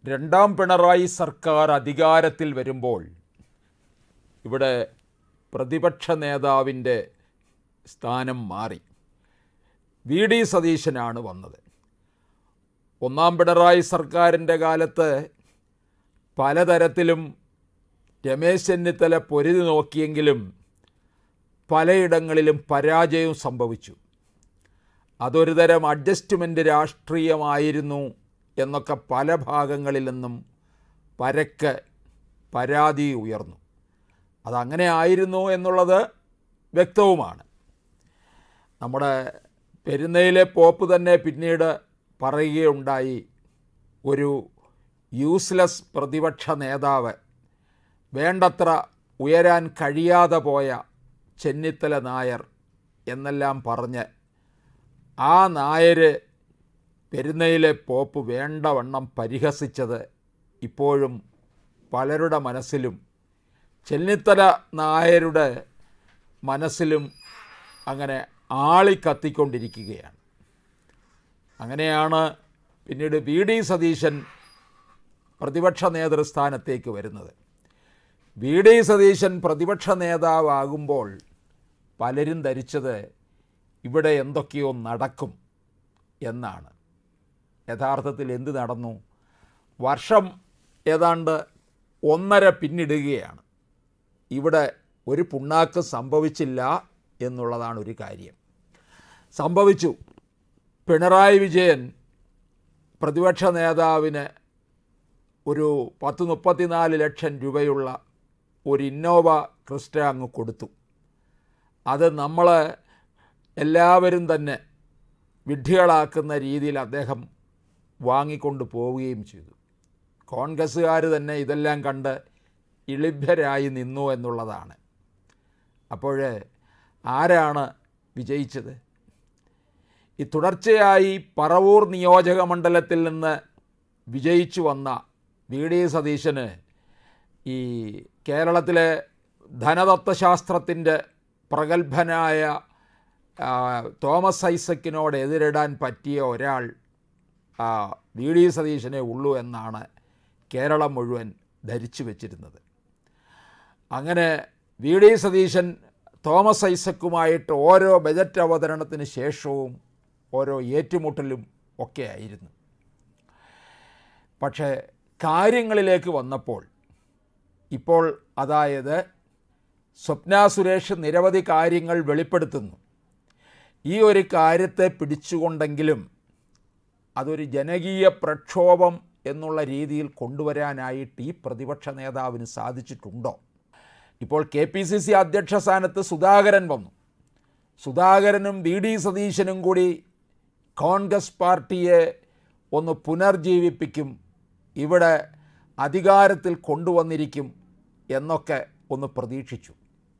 രണ്ടാം പിണറായി സർക്കാർ അധികാരത്തിൽ വരുമ്പോൾ ഇവിടെ പ്രതിപക്ഷ നേതാവിൻ്റെ സ്ഥാനം മാറി വി ഡി സതീശനാണ് വന്നത് ഒന്നാം പിണറായി സർക്കാരിൻ്റെ കാലത്ത് പലതരത്തിലും രമേശ് ചെന്നിത്തല പൊരുതി നോക്കിയെങ്കിലും പലയിടങ്ങളിലും പരാജയവും സംഭവിച്ചു അതൊരു തരം അഡ്ജസ്റ്റ്മെൻറ്റ് രാഷ്ട്രീയമായിരുന്നു എന്നൊക്കെ പല ഭാഗങ്ങളിൽ നിന്നും പരക്കെ പരാതി ഉയർന്നു അതങ്ങനെ ആയിരുന്നു എന്നുള്ളത് വ്യക്തവുമാണ് നമ്മുടെ പെരുന്നയിലെ പോപ്പ് തന്നെ പിന്നീട് പറയുകയുണ്ടായി ഒരു യൂസ്ലെസ് പ്രതിപക്ഷ നേതാവ് വേണ്ടത്ര ഉയരാൻ കഴിയാതെ പോയ ചെന്നിത്തല നായർ എന്നെല്ലാം പറഞ്ഞ് ആ നായർ പെരുന്നയിലെ പോപ്പ് വേണ്ടവണ്ണം പരിഹസിച്ചത് ഇപ്പോഴും പലരുടെ മനസ്സിലും ചെന്നിത്തല നായരുടെ മനസ്സിലും അങ്ങനെ ആളിക്കത്തിക്കൊണ്ടിരിക്കുകയാണ് അങ്ങനെയാണ് പിന്നീട് വി ഡി സതീശൻ പ്രതിപക്ഷ നേതൃസ്ഥാനത്തേക്ക് വരുന്നത് വി ഡി സതീശൻ പ്രതിപക്ഷ നേതാവാകുമ്പോൾ പലരും ധരിച്ചത് ഇവിടെ എന്തൊക്കെയോ നടക്കും എന്നാണ് യഥാർത്ഥത്തിൽ എന്ത് നടന്നു വർഷം ഏതാണ്ട് ഒന്നര പിന്നിടുകയാണ് ഇവിടെ ഒരു പുണ്ണാക്ക് സംഭവിച്ചില്ല എന്നുള്ളതാണ് ഒരു കാര്യം സംഭവിച്ചു പിണറായി വിജയൻ പ്രതിപക്ഷ നേതാവിന് ഒരു പത്ത് മുപ്പത്തിനാല് ലക്ഷം രൂപയുള്ള ഒരു ഇന്നോവ ക്രിസ്റ്റ അങ്ങ് കൊടുത്തു അത് നമ്മൾ എല്ലാവരും തന്നെ വിഡ്ഢികളാക്കുന്ന രീതിയിൽ അദ്ദേഹം വാങ്ങിക്കൊണ്ട് പോവുകയും ചെയ്തു കോൺഗ്രസ്സുകാർ തന്നെ ഇതെല്ലാം കണ്ട് ഇളിഭ്യരായി നിന്നു എന്നുള്ളതാണ് അപ്പോൾ ആരാണ് വിജയിച്ചത് ഈ തുടർച്ചയായി പറവൂർ നിയോജക മണ്ഡലത്തിൽ നിന്ന് വിജയിച്ചു വന്ന വി ഡി സതീശന് ഈ കേരളത്തിലെ ധനതത്വശാസ്ത്രത്തിൻ്റെ പ്രഗത്ഭനായ ആ, തോമസ് ഐസക്കിനോട് എതിരിടാൻ പറ്റിയ ഒരാൾ ആ, വി ഡി സതീശനെ ഉള്ളൂ എന്നാണ് കേരളം മുഴുവൻ ധരിച്ചു വച്ചിരുന്നത് അങ്ങനെ വി ഡി സതീശൻ തോമസ് ഐസക്കുമായിട്ട് ഓരോ ബജറ്റ് അവതരണത്തിന് ശേഷവും ഓരോ ഏറ്റുമുട്ടലും ഒക്കെ ആയിരുന്നു പക്ഷേ കാര്യങ്ങളിലേക്ക് വന്നപ്പോൾ ഇപ്പോൾ അതായത് സ്വപ്ന സുരേഷ് നിരവധി കാര്യങ്ങൾ വെളിപ്പെടുത്തുന്നു ഈ ഒരു കാര്യത്തെ പിടിച്ചുകൊണ്ടെങ്കിലും അതൊരു ജനകീയ പ്രക്ഷോഭം എന്നുള്ള രീതിയിൽ കൊണ്ടുവരാനായിട്ട് ഈ പ്രതിപക്ഷ നേതാവിന് സാധിച്ചിട്ടുണ്ടോ ഇപ്പോൾ കെ പി സി സി അധ്യക്ഷ സ്ഥാനത്ത് സുധാകരൻ വന്നു സുധാകരനും വി ഡി സതീശനും കൂടി കോൺഗ്രസ് പാർട്ടിയെ ഒന്ന് പുനർജീവിപ്പിക്കും ഇവിടെ അധികാരത്തിൽ കൊണ്ടുവന്നിരിക്കും എന്നൊക്കെ ഒന്ന് പ്രതീക്ഷിച്ചു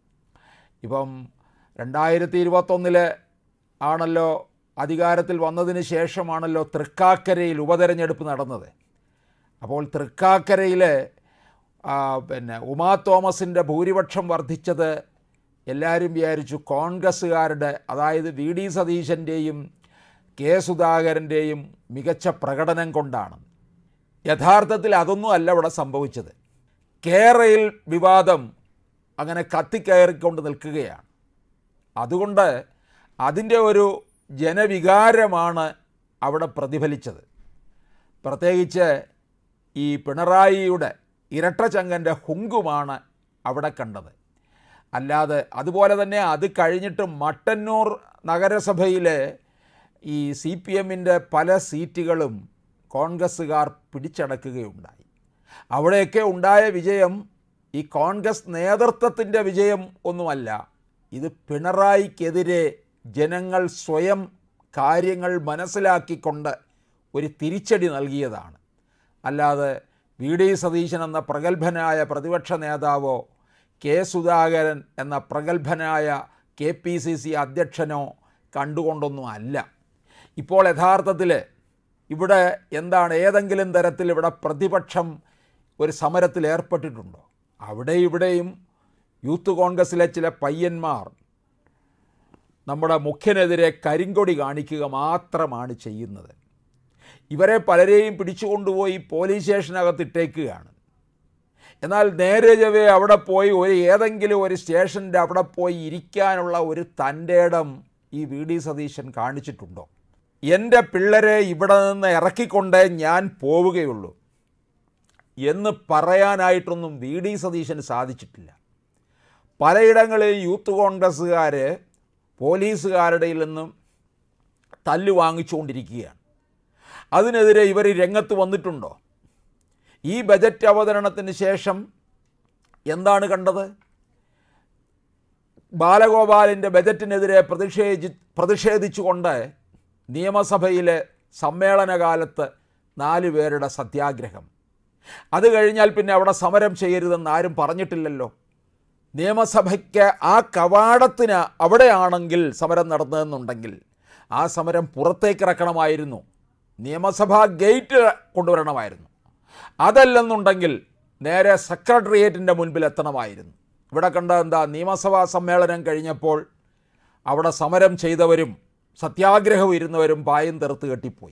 ഇപ്പം രണ്ടായിരത്തി ഇരുപത്തൊന്നില് ആണല്ലോ അധികാരത്തിൽ വന്നതിന് ശേഷമാണല്ലോ തൃക്കാക്കരയിൽ ഉപതെരഞ്ഞെടുപ്പ് നടന്നത് അപ്പോൾ തൃക്കാക്കരയിലെ ആ, പിന്നെ ഉമാ തോമസിൻ്റെ ഭൂരിപക്ഷം വർദ്ധിച്ചത് എല്ലാവരും വിചാരിച്ചു കോൺഗ്രസ്സുകാരുടെ അതായത് വി ഡി സതീശൻ്റെയും കെ സുധാകരൻ്റെയും മികച്ച പ്രകടനം കൊണ്ടാണ് യഥാർത്ഥത്തിൽ അതൊന്നും അല്ല ഇവിടെ സംഭവിച്ചത് കേരയിൽ വിവാദം അങ്ങനെ കത്തിക്കയറിക്കൊണ്ട് നിൽക്കുകയാണ് അതുകൊണ്ട് അതിൻ്റെ ഒരു ജനവികാരമാണ് അവിടെ പ്രതിഫലിച്ചത് പ്രത്യേകിച്ച് ഈ പിണറായിയുടെ ഇരട്ടച്ചങ്കൻ്റെ ഹുങ്കുമാണ് അവിടെ കണ്ടത് അല്ലാതെ അതുപോലെ തന്നെ അത് കഴിഞ്ഞിട്ട് മട്ടന്നൂർ നഗരസഭയിലെ ഈ സി പി എമ്മിൻ്റെ പല സീറ്റുകളും കോൺഗ്രസ്സുകാർ പിടിച്ചടക്കുകയുണ്ടായി അവിടെയൊക്കെ ഉണ്ടായ വിജയം ഈ കോൺഗ്രസ് നേതൃത്വത്തിൻ്റെ വിജയം ഒന്നുമല്ല ഇത് പിണറായിക്കെതിരെ ജനങ്ങൾ സ്വയം കാര്യങ്ങൾ മനസ്സിലാക്കിക്കൊണ്ട് ഒരു തിരിച്ചടി നൽകിയതാണ് അല്ലാതെ വി ഡി സതീശൻ എന്ന പ്രഗത്ഭനായ പ്രതിപക്ഷ നേതാവോ കെ സുധാകരൻ എന്ന പ്രഗത്ഭനായ കെ പി സി സി അധ്യക്ഷനോ കണ്ടുകൊണ്ടൊന്നും അല്ല ഇപ്പോൾ യഥാർത്ഥത്തിൽ ഇവിടെ എന്താണ് ഏതെങ്കിലും തരത്തിൽ ഇവിടെ പ്രതിപക്ഷം ഒരു സമരത്തിൽ ഏർപ്പെട്ടിട്ടുണ്ടോ അവിടെ ഇവിടെയും യൂത്ത് കോൺഗ്രസ്സിലെ ചില പയ്യന്മാർ നമ്മുടെ മുഖ്യനെതിരെ കരിങ്കൊടി കാണിക്കുക മാത്രമാണ് ചെയ്യുന്നത് ഇവരെ പലരെയും പിടിച്ചുകൊണ്ടുപോയി പോലീസ് സ്റ്റേഷനകത്ത് ഇട്ടേക്കുകയാണ് എന്നാൽ നേരെ ചവേ അവിടെ പോയി ഒരു ഏതെങ്കിലും ഒരു സ്റ്റേഷൻ്റെ അവിടെ പോയി ഇരിക്കാനുള്ള ഒരു തൻ്റെ ഇടം ഈ വി ഡി സതീശൻ കാണിച്ചിട്ടുണ്ടോ എൻ്റെ പിള്ളേരെ ഇവിടെ നിന്ന് ഇറക്കിക്കൊണ്ടേ ഞാൻ പോവുകയുള്ളൂ എന്ന് പറയാനായിട്ടൊന്നും വി ഡി സതീശന് സാധിച്ചിട്ടില്ല പലയിടങ്ങളിൽ യൂത്ത് കോൺഗ്രസ്സുകാർ പോലീസുകാരുടെ നിന്നും തല്ല് വാങ്ങിച്ചുകൊണ്ടിരിക്കുകയാണ് അതിനെതിരെ ഇവർ രംഗത്ത് വന്നിട്ടുണ്ടോ ഈ ബജറ്റ് അവതരണത്തിന് ശേഷം എന്താണ് കണ്ടത് ബാലഗോപാലിൻ്റെ ബജറ്റിനെതിരെ പ്രതിഷേധി പ്രതിഷേധിച്ചുകൊണ്ട് നിയമസഭയിലെ സമ്മേളനകാലത്ത് നാല് പേരുടെ സത്യാഗ്രഹം അത് കഴിഞ്ഞാൽ പിന്നെ അവിടെ സമരം ചെയ്യരുതെന്ന് ആരും പറഞ്ഞിട്ടില്ലല്ലോ നിയമസഭയ്ക്ക് ആ കവാടത്തിന് അവിടെയാണെങ്കിൽ സമരം നടന്നതെന്നുണ്ടെങ്കിൽ ആ സമരം പുറത്തേക്ക് ഇറക്കണമായിരുന്നു നിയമസഭാ ഗേറ്റ് കൊണ്ടുവരണമായിരുന്നു അതല്ലെന്നുണ്ടെങ്കിൽ നേരെ സെക്രട്ടേറിയറ്റിൻ്റെ മുൻപിൽ എത്തണമായിരുന്നു ഇവിടെ കണ്ട എന്താ നിയമസഭാ സമ്മേളനം കഴിഞ്ഞപ്പോൾ അവിടെ സമരം ചെയ്തവരും സത്യാഗ്രഹം ഇരുന്നവരും പായം തെറുത്ത് കെട്ടിപ്പോയി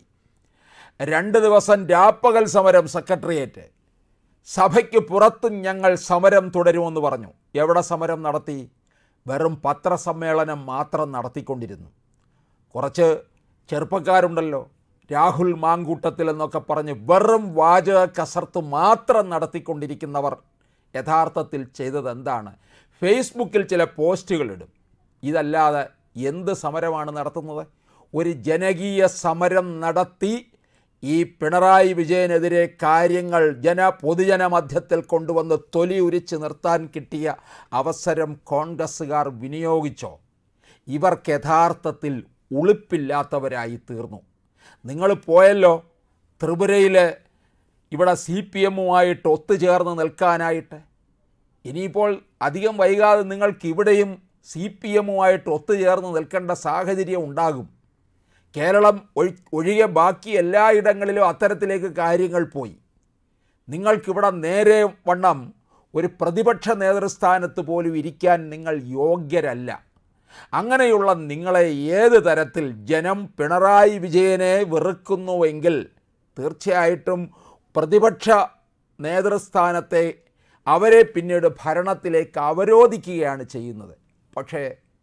രണ്ട് ദിവസം രാപ്പകൽ സമരം സെക്രട്ടേറിയറ്റ് സഭയ്ക്ക് പുറത്തും ഞങ്ങൾ സമരം തുടരുമെന്ന് പറഞ്ഞു എവിടെ സമരം നടത്തി വെറും പത്രസമ്മേളനം മാത്രം നടത്തിക്കൊണ്ടിരുന്നു കുറച്ച് ചെറുപ്പക്കാരുണ്ടല്ലോ രാഹുൽ മാങ്കൂട്ടത്തിൽ എന്നൊക്കെ പറഞ്ഞ് വെറും വാചക കസർത്ത് മാത്രം നടത്തിക്കൊണ്ടിരിക്കുന്നവർ യഥാർത്ഥത്തിൽ ചെയ്തത് എന്താണ് ഫേസ്ബുക്കിൽ ചില പോസ്റ്റുകൾ ഇടും ഇതല്ലാതെ എന്ത് സമരമാണ് നടത്തുന്നത് ഒരു ജനകീയ സമരം നടത്തി ഈ പിണറായി വിജയനെതിരെ കാര്യങ്ങൾ ജന പൊതുജന മധ്യത്തിൽ കൊണ്ടുവന്ന് തൊലി ഉരിച്ച് നിർത്താൻ കിട്ടിയ അവസരം കോൺഗ്രസ്സുകാർ വിനിയോഗിച്ചോ ഇവർക്ക് യഥാർത്ഥത്തിൽ ഉളുപ്പില്ലാത്തവരായി തീർന്നു നിങ്ങൾ പോയല്ലോ ത്രിപുരയിൽ ഇവിടെ സി പി എമ്മുമായിട്ട് ഒത്തുചേർന്ന് നിൽക്കാനായിട്ട് ഇനിയിപ്പോൾ അധികം വൈകാതെ നിങ്ങൾക്ക് ഇവിടെയും സി പി എമ്മുമായിട്ട് ഒത്തുചേർന്ന് നിൽക്കേണ്ട സാഹചര്യം ഉണ്ടാകും കേരളം ഒഴി ഒഴികെ ബാക്കി എല്ലായിടങ്ങളിലും അത്തരത്തിലേക്ക് കാര്യങ്ങൾ പോയി നിങ്ങൾക്കിവിടെ നേരെ വണ്ണം ഒരു പ്രതിപക്ഷ നേതൃസ്ഥാനത്ത് പോലും ഇരിക്കാൻ നിങ്ങൾ യോഗ്യരല്ല അങ്ങനെയുള്ള നിങ്ങളെ ഏത് തരത്തിൽ ജനം പിണറായി വിജയനെ വെറുക്കുന്നുവെങ്കിൽ തീർച്ചയായിട്ടും പ്രതിപക്ഷ നേതൃസ്ഥാനത്തെ അവരെ പിന്നീട് ഭരണത്തിലേക്ക് അവരോധിക്കുകയാണ് ചെയ്യുന്നത് പക്ഷേ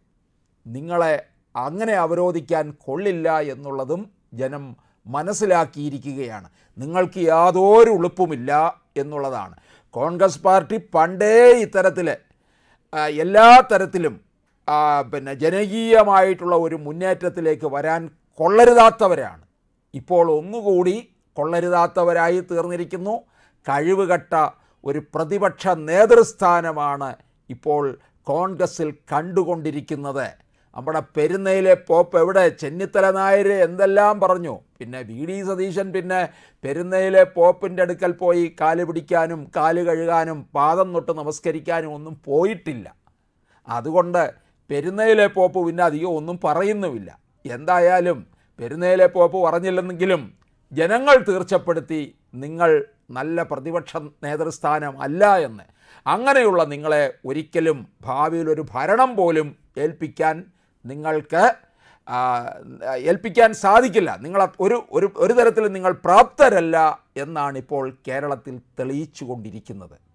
നിങ്ങളെ അങ്ങനെ അവരോധിക്കാൻ കൊള്ളില്ല എന്നുള്ളതും ജനം മനസ്സിലാക്കിയിരിക്കുകയാണ് നിങ്ങൾക്ക് യാതൊരു ഉളുപ്പുമില്ല എന്നുള്ളതാണ് കോൺഗ്രസ് പാർട്ടി പണ്ടേ ഇത്തരത്തിൽ ആ, എല്ലാ തരത്തിലും ആ, പിന്നെ ജനകീയമായിട്ടുള്ള ഒരു മുന്നേറ്റത്തിലേക്ക് വരാൻ കൊള്ളരുതാത്തവരാണ് ഇപ്പോൾ ഒന്നുകൂടി കൊള്ളരുതാത്തവരായി തീർന്നിരിക്കുന്നു കഴിവുകെട്ട ഒരു പ്രതിപക്ഷ നേതൃസ്ഥാനമാണ് ഇപ്പോൾ കോൺഗ്രസിൽ കണ്ടുകൊണ്ടിരിക്കുന്നത് നമ്മുടെ പെരുന്നയിലെ പോപ്പ് എവിടെ ചെന്നിത്തല നായർ എന്തെല്ലാം പറഞ്ഞു പിന്നെ വി ഡി സതീശൻ പിന്നെ പെരുന്നയിലെ പോപ്പിൻ്റെ അടുക്കൽ പോയി കാല് പിടിക്കാനും കാല് കഴുകാനും പാദം തൊട്ട് നമസ്കരിക്കാനും ഒന്നും പോയിട്ടില്ല അതുകൊണ്ട് പെരുന്നയിലെ പോപ്പ് പിന്നെ അധികം ഒന്നും പറയുന്നുമില്ല എന്തായാലും പെരുന്നയിലെ പോപ്പ് പറഞ്ഞില്ലെന്നെങ്കിലും ജനങ്ങൾ തീർച്ചപ്പെടുത്തി നിങ്ങൾ നല്ല പ്രതിപക്ഷ നേതൃസ്ഥാനം അല്ല എന്ന് അങ്ങനെയുള്ള നിങ്ങളെ ഒരിക്കലും ഭാവിയിൽ ഒരു ഭരണം പോലും ഏൽപ്പിക്കാൻ നിങ്ങൾക്ക് ആ, ഏൽപ്പിക്കാൻ സാധിക്കില്ല നിങ്ങൾ അത് ഒരു ഒരു ഒരു തരത്തിലും നിങ്ങൾ പ്രാപ്തരല്ല എന്നാണ് ഇപ്പോൾ കേരളത്തിൽ തെളിയിച്ചു കൊണ്ടിരിക്കുന്നത്